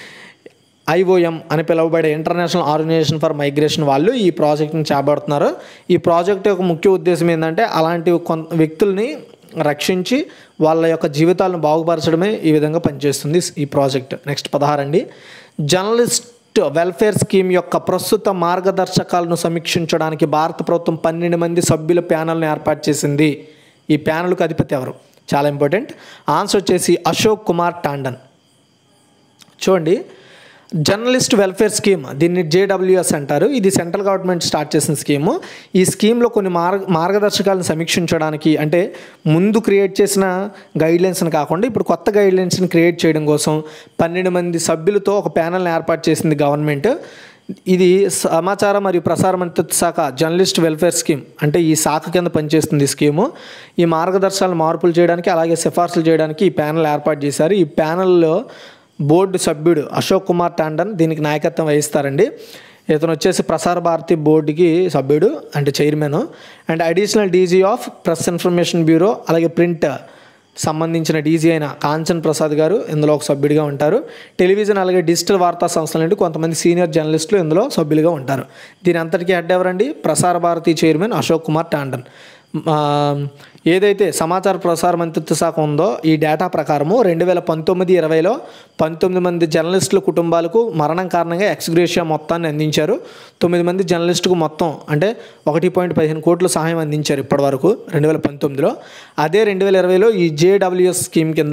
ఐఓఎం అని పిలువబడే ఇంటర్నేషనల్ ఆర్గనైజేషన్ ఫర్ మైగ్రేషన్ వాళ్ళు ఈ ప్రాజెక్ట్ని చేపడుతున్నారు ఈ ప్రాజెక్ట్ యొక్క ముఖ్య ఉద్దేశం ఏంటంటే అలాంటి కొంత వ్యక్తుల్ని రక్షించి వాళ్ళ యొక్క జీవితాలను బాగుపరచడమే ఈ విధంగా పనిచేస్తుంది ఈ ప్రాజెక్ట్ నెక్స్ట్ పదహారండి జర్నలిస్ట్ వెల్ఫేర్ స్కీమ్ యొక్క ప్రస్తుత మార్గదర్శకాలను సమీక్షించడానికి భారత ప్రభుత్వం పన్నెండు మంది సభ్యుల ప్యానల్ని ఏర్పాటు చేసింది ఈ ప్యానల్కు అధిపతి ఎవరు చాలా ఇంపార్టెంట్ ఆన్సర్ వచ్చేసి అశోక్ కుమార్ టాండన్ చూడండి జర్నలిస్ట్ వెల్ఫేర్ స్కీమ్ దీన్ని జేడబ్ల్యూఎస్ అంటారు ఇది సెంట్రల్ గవర్నమెంట్ స్టార్ట్ చేసిన స్కీము ఈ స్కీమ్లో కొన్ని మార్గ మార్గదర్శకాలను సమీక్షించడానికి అంటే ముందు క్రియేట్ చేసిన గైడ్లైన్స్ని కాకుండా ఇప్పుడు కొత్త గైడ్లైన్స్ని క్రియేట్ చేయడం కోసం పన్నెండు మంది సభ్యులతో ఒక ప్యానల్ని ఏర్పాటు చేసింది గవర్నమెంట్ ఇది సమాచార మరియు ప్రసార మంత్రిత్వ శాఖ జర్నలిస్ట్ వెల్ఫేర్ స్కీమ్ అంటే ఈ శాఖ కింద పనిచేస్తుంది ఈ స్కీము ఈ మార్గదర్శకాలను మార్పులు చేయడానికి అలాగే సిఫార్సులు చేయడానికి ఈ ప్యానల్ ఏర్పాటు చేశారు ఈ ప్యానల్లో బోర్డు సభ్యుడు అశోక్ కుమార్ టాండన్ దీనికి నాయకత్వం వహిస్తారండి ఇతను వచ్చేసి ప్రసార భారతి బోర్డుకి సభ్యుడు అంటే chairman and additional DG of Press Information Bureau అలాగే ప్రింట్ సంబంధించిన డీజీ అయిన కాంచన్ ప్రసాద్ గారు ఇందులో ఒక సభ్యుడిగా ఉంటారు టెలివిజన్ అలాగే డిజిటల్ వార్తా సంస్థల నుండి కొంతమంది సీనియర్ జర్నలిస్టులు ఇందులో సభ్యులుగా ఉంటారు దీని అంతటికీ హెడ్ ఎవరండి ప్రసార భారతి చైర్మన్ అశోక్ కుమార్ టాండన్ ఆ, ఏదైతే సమాచార ప్రసార మంత్రిత్వ శాఖ ఉందో ఈ డేటా ప్రకారము రెండు వేల పంతొమ్మిది ఇరవైలో పంతొమ్మిది మంది జర్నలిస్టుల కుటుంబాలకు మరణం కారణంగా ఎక్స్గ్రేషియా మొత్తాన్ని అందించారు తొమ్మిది మంది జర్నలిస్టుకు మొత్తం అంటే ఒకటి పాయింట్ పదిహేను కోట్ల సహాయం అందించారు ఇప్పటివరకు రెండు వేల పంతొమ్మిదిలో అదే రెండు వేల ఇరవైలో ఈ జేడబ్ల్యూఎస్ స్కీమ్ కింద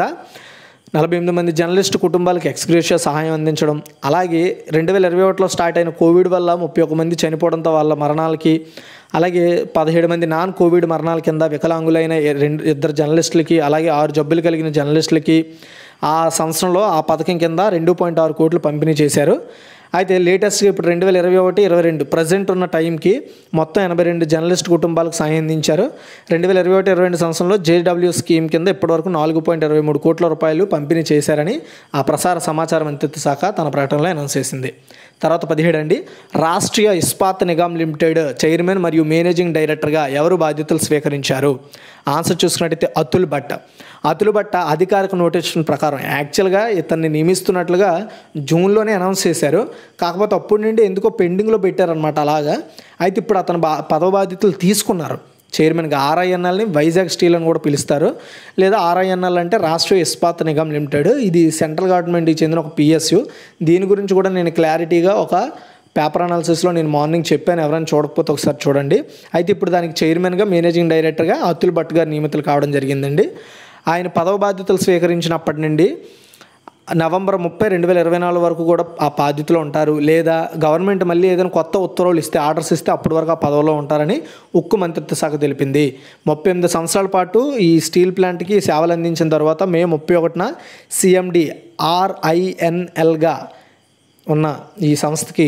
నలభై ఎనిమిది మంది జర్నలిస్టు కుటుంబాలకు ఎక్స్గ్రేషియా సహాయం అందించడం అలాగే రెండు వేల ఇరవై ఒకటిలో స్టార్ట్ అయిన కోవిడ్ వల్ల ముప్పై ఒక మంది చనిపోవడంతో వాళ్ళ మరణాలకి అలాగే పదిహేడు మంది నాన్ కోవిడ్ మరణాల కింద వికలాంగులైన ఎ- రెండు ఇద్దరు జర్నలిస్టులకి అలాగే ఆరు జబ్బులు కలిగిన జర్నలిస్టులకి ఆ సంవత్సరంలో ఆ పథకం కింద రెండు పాయింట్ ఆరు కోట్లు పంపిణీ చేశారు అయితే లేటెస్ట్గా ఇప్పుడు రెండు వేల ఇరవై ఒకటి ఇరవై రెండు ప్రజెంట్ ఉన్న టైంకి మొత్తం ఎనభై రెండు జర్నలిస్ట్ కుటుంబాలకు సాయం అందించారు రెండు వేల ఇరవై ఒకటి ఇరవై రెండు సంవత్సరంలో జేడబ్ల్యూ స్కీమ్ కింద ఇప్పటివరకు నాలుగు పాయింట్ ఇరవై మూడు కోట్ల రూపాయలు పంపిణీ చేశారని ఆ ప్రసార సమాచార మంత్రిత్వ శాఖ తన ప్రకటనలో అనౌన్స్ చేసింది తర్వాత పదిహేడు అండి రాష్ట్రీయ ఇస్పాత్ నిగమ్ లిమిటెడ్ చైర్మన్ మరియు మేనేజింగ్ డైరెక్టర్గా ఎవరు బాధ్యతలు స్వీకరించారు ఆన్సర్ చూసుకున్నట్టయితే అతుల్ భట్ అతుల్ భట్ అధికారిక నోటిఫికేషన్ ప్రకారం యాక్చువల్గా ఇతన్ని నియమిస్తున్నట్లుగా జూన్లోనే అనౌన్స్ చేశారు కాకపోతే అప్పటి నుండి ఎందుకో పెండింగ్లో పెట్టారనమాట అలాగా అయితే ఇప్పుడు అతను బా పదవ బాధ్యతలు తీసుకున్నారు చైర్మన్గా ఆర్ఐఎన్ఎల్ని వైజాగ్ స్టీల్ అని కూడా పిలుస్తారు లేదా ఆర్ఐఎన్ఎల్ అంటే రాష్ట్రీయ ఇస్పాత్ నిగమ్ లిమిటెడ్ ఇది సెంట్రల్ గవర్నమెంట్కి చెందిన ఒక పిఎస్యు దీని గురించి కూడా నేను క్లారిటీగా ఒక పేపర్ అనాలిసిస్లో నేను మార్నింగ్ చెప్పాను ఎవరైనా చూడకపోతే ఒకసారి చూడండి అయితే ఇప్పుడు దానికి చైర్మన్గా మేనేజింగ్ డైరెక్టర్గా అతుల్ భట్ గారు నియమితులు కావడం జరిగిందండి ఆయన పదవ బాధ్యతలు స్వీకరించినప్పటి నుండి నవంబర్ ముప్పై రెండు వేల ఇరవై నాలుగు వరకు కూడా ఆ బాధ్యతలో ఉంటారు లేదా గవర్నమెంట్ మళ్ళీ ఏదైనా కొత్త ఉత్తర్వులు ఇస్తే ఆర్డర్స్ ఇస్తే అప్పటి వరకు ఆ పదవిలో ఉంటారని ఉక్కు మంత్రిత్వ శాఖ తెలిపింది ముప్పై ఎనిమిది సంవత్సరాల పాటు ఈ స్టీల్ ప్లాంట్కి సేవలు అందించిన తర్వాత మే ముప్పై ఒకటిన సిఎండి ఆర్ఐఎన్ఎల్గా ఉన్న ఈ సంస్థకి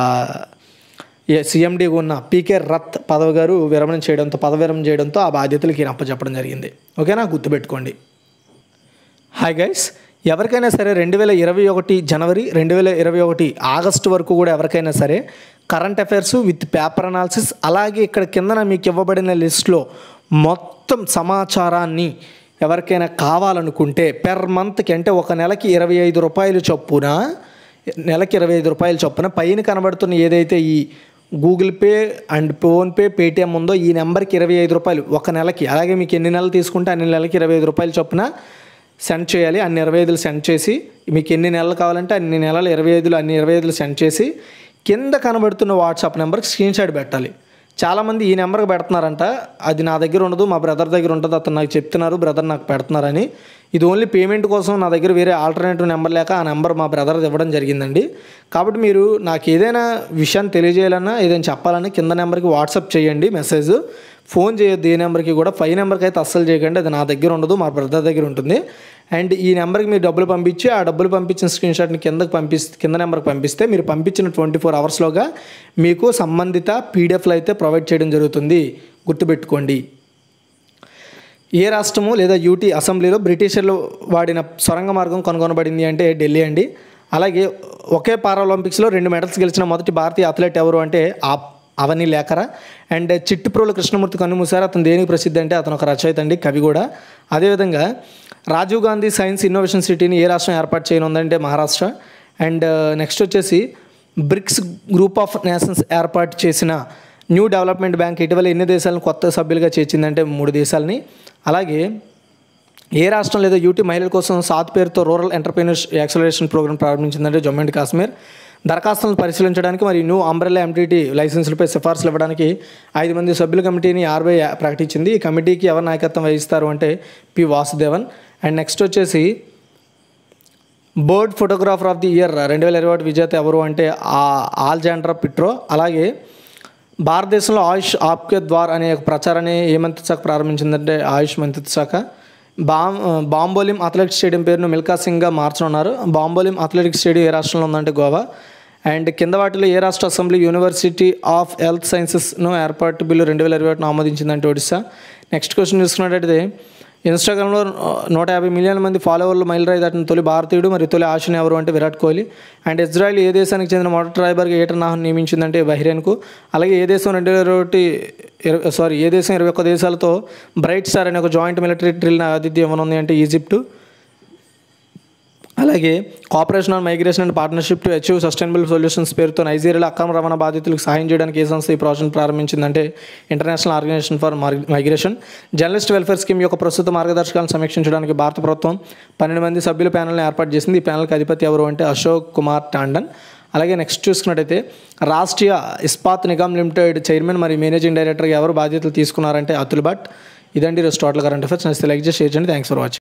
సీఎండీ ఉన్న పీకే రత్ పదవి గారు విరమణ చేయడంతో పదవి విరమణ చేయడంతో ఆ బాధ్యతలకి ఈయన అప్పచెప్పడం జరిగింది ఓకేనా గుర్తుపెట్టుకోండి హాయ్ గైస్ ఎవరికైనా సరే రెండు వేల ఇరవై ఒకటి జనవరి రెండు వేల ఇరవై ఒకటి ఆగస్టు వరకు కూడా ఎవరికైనా సరే current affairs with paper analysis అలాగే ఇక్కడ కిందన మీకు ఇవ్వబడిన లిస్ట్లో మొత్తం సమాచారాన్ని ఎవరికైనా కావాలనుకుంటే పెర్ మంత్కి అంటే ఒక నెలకి ఇరవై ఐదు రూపాయలు చొప్పున నెలకి ఇరవై ఐదు రూపాయలు చొప్పున పైన కనబడుతున్న ఏదైతే ఈ Google Pay and PhonePe Paytm ఉందో ఈ నెంబర్కి ఇరవై ఐదు రూపాయలు ఒక నెలకి అలాగే మీకు ఎన్ని నెలలు తీసుకుంటే అన్ని నెలలకి ఇరవై ఐదు రూపాయలు చొప్పున సెండ్ చేయాలి అన్ని ఇరవై ఐదులు సెండ్ చేసి మీకు ఎన్ని నెలలు కావాలంటే అన్ని నెలలు ఇరవై ఐదులు అన్ని ఇరవై ఐదులు సెండ్ చేసి కింద కనబడుతున్న వాట్సాప్ నెంబర్కి స్క్రీన్ షాట్ పెట్టాలి చాలామంది ఈ నెంబర్కి పెడుతున్నారంట అది నా దగ్గర ఉండదు మా బ్రదర్ దగ్గర ఉంటుంది అతను నాకు చెప్తున్నారు బ్రదర్ నాకు పెడుతున్నారని ఇది ఓన్లీ పేమెంట్ కోసం నా దగ్గర వేరే ఆల్టర్నేటివ్ నెంబర్ లేక ఆ నెంబర్ మా బ్రదర్ ఇవ్వడం జరిగిందండి కాబట్టి మీరు నాకు ఏదైనా విషయాన్ని తెలియజేయాలన్నా ఏదైనా చెప్పాలన్నా కింద నెంబర్కి వాట్సాప్ చేయండి మెసేజ్ ఫోన్ చేయొద్దు ఏ నెంబర్కి కూడా ఫైవ్ నెంబర్కి అయితే అస్సలు చేయకండి అది నా దగ్గర ఉండదు మా బ్రదర్ దగ్గర ఉంటుంది అండ్ ఈ నెంబర్కి మీరు డబ్బులు పంపించి ఆ డబ్బులు పంపించిన స్క్రీన్ షాట్ని కిందకి పంపిస్తే కింద నెంబర్కి పంపిస్తే మీరు పంపించిన ట్వంటీ ఫోర్ అవర్స్లోగా మీకు సంబంధిత పీడిఎఫ్లు అయితే ప్రొవైడ్ చేయడం జరుగుతుంది గుర్తుపెట్టుకోండి ఏ రాష్ట్రము లేదా యూటీ అసెంబ్లీలో బ్రిటిషర్లు వాడిన సొరంగ మార్గం కనుగొనబడింది అంటే ఢిల్లీ అండి అలాగే ఒకే పారాలింపిక్స్లో రెండు మెడల్స్ గెలిచిన మొదటి భారతీయ అథ్లెట్ ఎవరు అంటే ఆ అవని లేఖరా అండ్ చిట్టుప్రోల కృష్ణమూర్తి కన్నుమూసారు అతను దేనికి ప్రసిద్ధి అంటే అతను ఒక రచయిత అండి కవి కూడా అదేవిధంగా రాజీవ్ గాంధీ సైన్స్ ఇన్నోవేషన్ సిటీని ఏ రాష్ట్రం ఏర్పాటు చేయనుందంటే మహారాష్ట్ర అండ్ నెక్స్ట్ వచ్చేసి బ్రిక్స్ గ్రూప్ ఆఫ్ నేషన్స్ ఏర్పాటు చేసిన న్యూ డెవలప్మెంట్ బ్యాంక్ ఇటీవల ఎన్ని దేశాలను కొత్త సభ్యులుగా చేర్చిందంటే మూడు దేశాలని అలాగే ఏ రాష్ట్రం లేదా యూటీ మహిళల కోసం సాత్ పేరుతో రూరల్ ఎంటర్ప్రీనర్స్ యాక్సలరేషన్ ప్రోగ్రామ్ ప్రారంభించిందంటే జమ్మూ అండ్ కాశ్మీర్ దరఖాస్తులను పరిశీలించడానికి మరియు న్యూ అంబ్రెల్లా ఎంటీటీ లైసెన్సులపై సిఫార్సులు ఇవ్వడానికి ఐదు మంది సభ్యుల కమిటీని ఆర్బీఐ ప్రకటించింది ఈ కమిటీకి ఎవరు నాయకత్వం వహిస్తారు అంటే పి వాసుదేవన్ అండ్ నెక్స్ట్ వచ్చేసి bird photographer of the year రెండు వేల ఇరవై ఒకటి విజేత ఎవరు అంటే ఆ ఆల్జాండ్రా పిట్రో అలాగే భారతదేశంలో ఆయుష్ ఆప్కే ద్వార్ అనే ఒక ప్రచారాన్ని ఏ మంత్రిత్వ శాఖ ప్రారంభించిందంటే ఆయుష్ మంత్రిత్వ శాఖ బామ్ బాంబోలిం అథ్లెటిక్స్ స్టేడియం పేరును మిల్కా సింగ్గా మార్చనున్నారు బాంబోలిం అథ్లెటిక్స్ స్టేడియం ఏ రాష్ట్రంలో ఉందంటే గోవా అండ్ కింద వాటిలో ఏ రాష్ట్ర అసెంబ్లీ యూనివర్సిటీ ఆఫ్ హెల్త్ సైన్సెస్ను ఏర్పాటు బిల్లు రెండు వేల ఇరవై ఒకటిని ఆమోదించిందంటే ఒడిశా నెక్స్ట్ క్వశ్చన్ చూసుకున్నట్టయితే ఇన్స్టాగ్రామ్లో నూట యాభై మిలియన్ల మంది ఫాలోవర్లు మైలురాయి దాటిన తొలి భారతీయుడు మరియు తొలి ఆశని ఎవరు అంటే విరాట్ కోహ్లీ అండ్ ఇజ్రాయెల్ ఏ దేశానికి చెందిన మొదటి డ్రైవర్గా ఏటర్ నాహన్ నియమించిందంటే బహ్రెయిన్కు అలాగే ఏ దేశం రెండు వేల ఇరవై ఒకటి ఇరవై సారీ ఏ దేశం ఇరవై ఒక్క దేశాలతో బ్రైట్ స్టార్ అనే ఒక జాయింట్ మిలిటరీ డ్రిల్ ఆతిథ్యం ఇవ్వనుంది అంటే ఈజిప్టు అలాగే cooperation on migration and partnership to achieve sustainable solutions పేరుతో నైజీరియాలో అక్రమ రవాణా బాధితులకు సహాయం చేయడానికి ఏ సంస్థ ఈ ప్రాజెక్ట్ ప్రారంభించిందంటే international organisation for migration journalist welfare scheme యొక్క ప్రస్తుత మార్గదర్శకాలను సమీక్షించడానికి భారత ప్రభుత్వం పన్నెండు మంది సభ్యుల ప్యానెల్ని ఏర్పాటు చేసింది ఈ ప్యానెల్కి అధిపతి ఎవరు అంటే అశోక్ కుమార్ టాండన్ అలాగే నెక్స్ట్ చూసుకున్నట్టయితే రాష్ట్రీయ ఇస్పాత్ నిగమ్ లిమిటెడ్ చైర్మన్ మరియు మేనేజింగ్ డైరెక్టర్గా ఎవరు బాధ్యతలు తీసుకున్నారంటే అతుల్ భట్ ఇదండి ఈరోజు టోటల్ కరెంట్ అఫేర్స్ నచ్చితే లైక్ చేసి షేర్ చేయండి థ్యాంక్స్ ఫర్ వాచింగ్